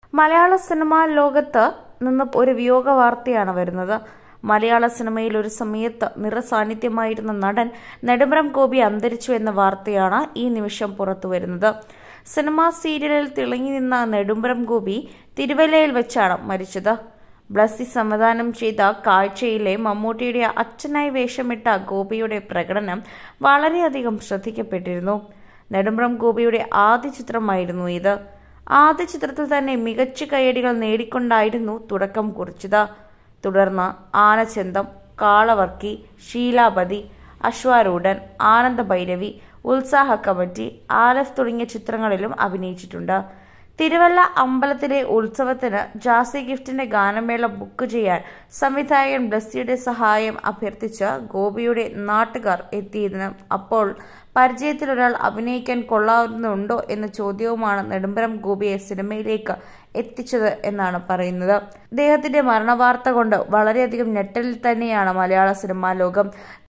മലയാള സിനിമാ ലോകത്ത് നിന്ന് ഒരു വിയോഗ വാർത്തയാണ് വരുന്നത് മലയാള സിനിമയിൽ ഒരു സമയത്ത് നിറസാന്നിധ്യമായിരുന്ന നടൻ നെടുമ്പ്രം ഗോപി അന്തരിച്ചു എന്ന വാർത്തയാണ് ഈ നിമിഷം പുറത്തുവരുന്നത് സിനിമാ സീരിയലിൽ തിളങ്ങി നിന്ന നെടുമ്പ്രം ഗോപി തിരുവല്ലയിൽ വെച്ചാണ് മരിച്ചത് ബ്ലസ്സി സംവിധാനം ചെയ്ത കാഴ്ചയിലെ മമ്മൂട്ടിയുടെ അച്ഛനായി വേഷമിട്ട ഗോപിയുടെ പ്രകടനം വളരെയധികം ശ്രദ്ധിക്കപ്പെട്ടിരുന്നു നെടുമ്പ്രം ഗോപിയുടെ ആദ്യ ചിത്രമായിരുന്നു ഇത് ആദ്യ ചിത്രത്തിൽ തന്നെ മികച്ച കയ്യടികൾ നേടിക്കൊണ്ടായിരുന്നു തുടക്കം കുറിച്ചത് തുടർന്ന് ആനച്ചന്തം കാളവർക്കി ശീലാപതി അശ്വാരൂഢൻ ആനന്ദ ഭൈരവി ഉത്സാഹ കമ്മിറ്റി ആലഫ് തുടങ്ങിയ ചിത്രങ്ങളിലും അഭിനയിച്ചിട്ടുണ്ട് തിരുവല്ല അമ്പലത്തിലെ ഉത്സവത്തിന് ജാസി ഗിഫ്റ്റിന്റെ ഗാനമേള ബുക്ക് ചെയ്യാൻ സംവിധായകൻ ബ്ലസ്സിയുടെ സഹായം അഭ്യർത്ഥിച്ച് ഗോപിയുടെ നാട്ടുകാർ എത്തിയതിന് അപ്പോൾ പരിചയത്തിൽ ഒരാൾ അഭിനയിക്കാൻ കൊള്ളാവുന്നുണ്ടോ എന്ന ചോദ്യവുമാണ് നെടുമ്പരം ഗോപിയെ സിനിമയിലേക്ക് എത്തിച്ചത് എന്നാണ് പറയുന്നത് അദ്ദേഹത്തിന്റെ മരണവാർത്ത കൊണ്ട് വളരെയധികം ഞെട്ടലിൽ തന്നെയാണ് മലയാള സിനിമാ ലോകം